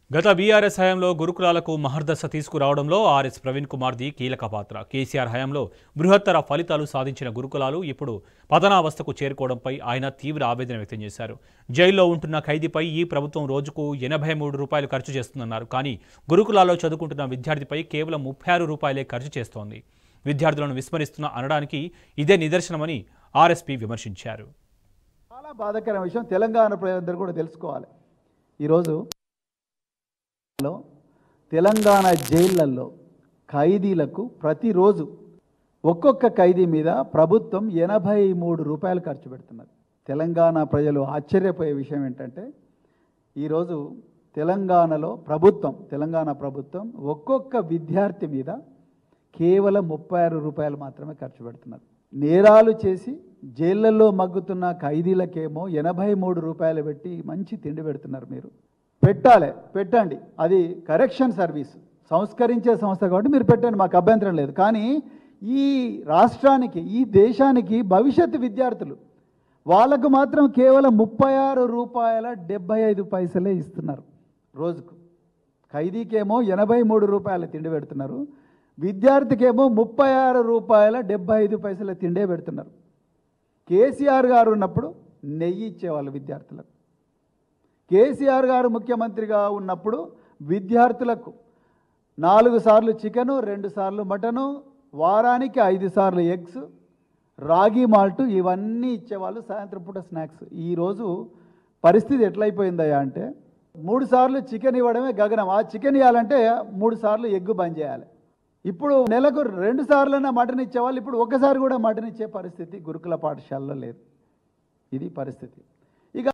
గత బీఆర్ఎస్ హయాంలో గురుకులాలకు మహర్దశ తీసుకురావడంలో ఆర్ఎస్ ప్రవీణ్ కుమార్ది కీలక పాత్ర కేసీఆర్ హయాంలో బృహత్తర ఫలితాలు సాధించిన గురుకులాలు ఇప్పుడు పతనావస్థకు చేరుకోవడంపై ఆయన తీవ్ర ఆవేదన వ్యక్తం చేశారు జైల్లో ఉంటున్న ఖైదీపై ఈ ప్రభుత్వం రోజుకు ఎనభై మూడు రూపాయలు ఖర్చు చేస్తుందన్నారు కానీ గురుకులాల్లో చదువుకుంటున్న విద్యార్థిపై కేవలం ముప్పై ఆరు రూపాయలే ఖర్చు చేస్తోంది విద్యార్థులను విస్మరిస్తున్న అనడానికి ఇదే నిదర్శనమని ఆర్ఎస్పీ విమర్శించారు చాలా బాధాకరమైన విషయం తెలంగాణ ప్రజలందరూ కూడా తెలుసుకోవాలి ఈరోజు లో తెలంగాణ జైళ్లలో ఖైదీలకు ప్రతిరోజు ఒక్కొక్క ఖైదీ మీద ప్రభుత్వం ఎనభై మూడు రూపాయలు ఖర్చు పెడుతున్నది తెలంగాణ ప్రజలు ఆశ్చర్యపోయే విషయం ఏంటంటే ఈరోజు తెలంగాణలో ప్రభుత్వం తెలంగాణ ప్రభుత్వం ఒక్కొక్క విద్యార్థి మీద కేవలం ముప్పై ఆరు రూపాయలు మాత్రమే ఖర్చు పెడుతున్నారు నేరాలు చేసి జైళ్ళల్లో మగ్గుతున్న ఖైదీలకేమో ఎనభై మూడు రూపాయలు పెట్టి మంచి తిండి పెడుతున్నారు మీరు పెట్టాలి పెట్టండి అది కరెక్షన్ సర్వీస్ సంస్కరించే సంస్థ కాబట్టి మీరు పెట్టండి మాకు అభ్యంతరం లేదు కానీ ఈ రాష్ట్రానికి ఈ దేశానికి భవిష్యత్తు విద్యార్థులు వాళ్ళకు మాత్రం కేవలం ముప్పై ఆరు రూపాయల డెబ్బై ఐదు పైసలే ఇస్తున్నారు రోజుకు ఖైదీకేమో ఎనభై మూడు రూపాయల తిండి పెడుతున్నారు విద్యార్థికేమో ముప్పై ఆరు రూపాయల డెబ్బై ఐదు పైసల తిండే పెడుతున్నారు కేసీఆర్ గారు ఉన్నప్పుడు నెయ్యి ఇచ్చేవాళ్ళు విద్యార్థులకు కేసీఆర్ గారు ముఖ్యమంత్రిగా ఉన్నప్పుడు విద్యార్థులకు నాలుగు సార్లు చికెను రెండు సార్లు మటను వారానికి ఐదు సార్లు ఎగ్స్ రాగి మాల్ట్ ఇవన్నీ ఇచ్చేవాళ్ళు సాయంత్రం పూట స్నాక్స్ ఈరోజు పరిస్థితి ఎట్లయిపోయిందయ్యా అంటే మూడు సార్లు చికెన్ ఇవ్వడమే గగనం ఆ చికెన్ ఇవ్వాలంటే మూడు సార్లు ఎగ్గు బంద్ చేయాలి ఇప్పుడు నెలకు రెండు సార్లైనా మటన్ ఇచ్చేవాళ్ళు ఇప్పుడు ఒకసారి కూడా మటన్ ఇచ్చే పరిస్థితి గురుకుల పాఠశాలలో లేదు ఇది పరిస్థితి ఇక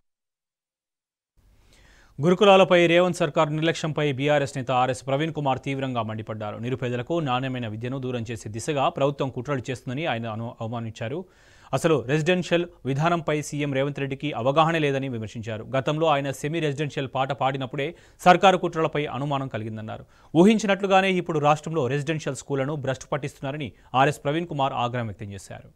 గురుకులాలపై రేవంత్ సర్కార్ నిర్లక్ష్యంపై బీఆర్ఎస్ నేత ఆర్ఎస్ ప్రవీణ్ కుమార్ తీవ్రంగా మండిపడ్డారు నిరుపేదలకు నాణ్యమైన విద్యను దూరం చేసే దిశగా ప్రభుత్వం కుట్రలు చేస్తుందని ఆయన అను- అవమానించారు అసలు రెసిడెన్షియల్ విధానంపై సీఎం రేవంత్ రెడ్డికి అవగాహన లేదని విమర్శించారు గతంలో ఆయన సెమీ రెసిడెన్షియల్ పాట పాడినప్పుడే సర్కారు కుట్రలపై అనుమానం కలిగిందన్నారు ఊహించినట్లుగానే ఇప్పుడు రాష్ట్రంలో రెసిడెన్షియల్ స్కూళ్లను భ్రష్టు పట్టిస్తున్నారని ఆర్ఎస్ ప్రవీణ్ కుమార్ ఆగ్రహం వ్యక్తం చేశారు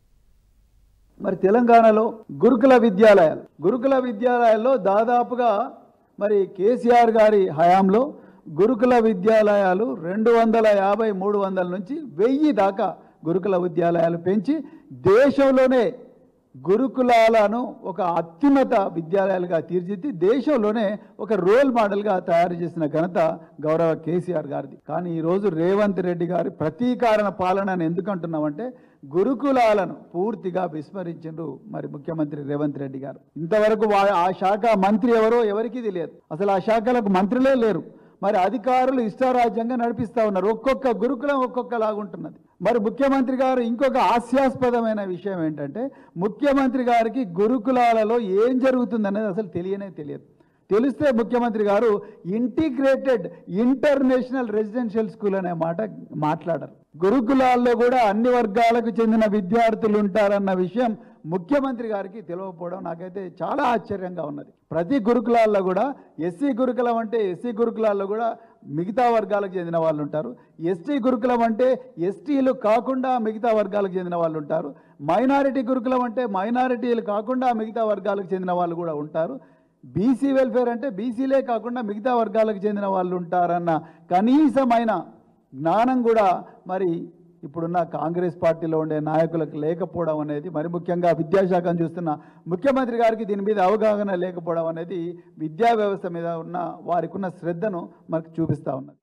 మరి తెలంగాణలో గురుకుల విద్యాలయాలు గురుకుల విద్యాలయాల్లో దాదాపుగా మరి కేసీఆర్ గారి హయాంలో గురుకుల విద్యాలయాలు రెండు వందల యాభై మూడు వందల నుంచి వెయ్యి దాకా గురుకుల విద్యాలయాలు పెంచి దేశంలోనే గురుకులాలను ఒక అత్యున్నత విద్యాలయాలుగా తీర్చిదిద్ది దేశంలోనే ఒక రోల్ మోడల్గా తయారు చేసిన ఘనత గౌరవ కేసీఆర్ గారిది కానీ ఈరోజు రేవంత్ రెడ్డి గారి ప్రతీకారణ పాలనను ఎందుకు అంటున్నామంటే గురుకులాలను పూర్తిగా విస్మరించిండ్రు మరి ముఖ్యమంత్రి రేవంత్ రెడ్డి గారు ఇంతవరకు వా- ఆ శాఖ మంత్రి ఎవరో ఎవరికీ తెలియదు అసలు ఆ శాఖలకు మంత్రులే లేరు మరి అధికారులు ఇష్టారాజ్యంగా నడిపిస్తా ఉన్నారు ఒక్కొక్క గురుకులం ఒక్కొక్క లాగుంటున్నది మరి ముఖ్యమంత్రి గారు ఇంకొక హాస్యాస్పదమైన విషయం ఏంటంటే ముఖ్యమంత్రి గారికి గురుకులాలలో ఏం జరుగుతుందనేది అసలు తెలియనే తెలియదు తెలిస్తే ముఖ్యమంత్రి గారు ఇంటిగ్రేటెడ్ ఇంటర్నేషనల్ రెసిడెన్షియల్ స్కూల్ అనే మాట మాట్లాడరు గురుకులాల్లో కూడా అన్ని వర్గాలకు చెందిన విద్యార్థులు ఉంటారన్న విషయం ముఖ్యమంత్రి గారికి తెలియకపోవడం నాకైతే చాలా ఆశ్చర్యంగా ఉన్నది ప్రతి గురుకులాల్లో కూడా ఎస్సీ గురుకులం అంటే ఎస్సీ గురుకులాల్లో కూడా మిగతా వర్గాలకు చెందిన వాళ్ళు ఉంటారు ఎస్టీ గురుకులం అంటే ఎస్టీలు కాకుండా మిగతా వర్గాలకు చెందిన వాళ్ళు ఉంటారు మైనారిటీ గురుకులం అంటే మైనారిటీలు కాకుండా మిగతా వర్గాలకు చెందిన వాళ్ళు కూడా ఉంటారు బీసీ వెల్ఫేర్ అంటే బీసీలే కాకుండా మిగతా వర్గాలకు చెందిన వాళ్ళు ఉంటారన్న కనీసమైన జ్ఞానం కూడా మరి ఇప్పుడున్న కాంగ్రెస్ పార్టీలో ఉండే నాయకులకు లేకపోవడం అనేది మరి ముఖ్యంగా విద్యాశాఖను చూస్తున్న ముఖ్యమంత్రి గారికి దీని మీద అవగాహన లేకపోవడం అనేది విద్యా వ్యవస్థ మీద ఉన్న వారికి ఉన్న శ్రద్ధను మనకు చూపిస్తూ ఉన్నది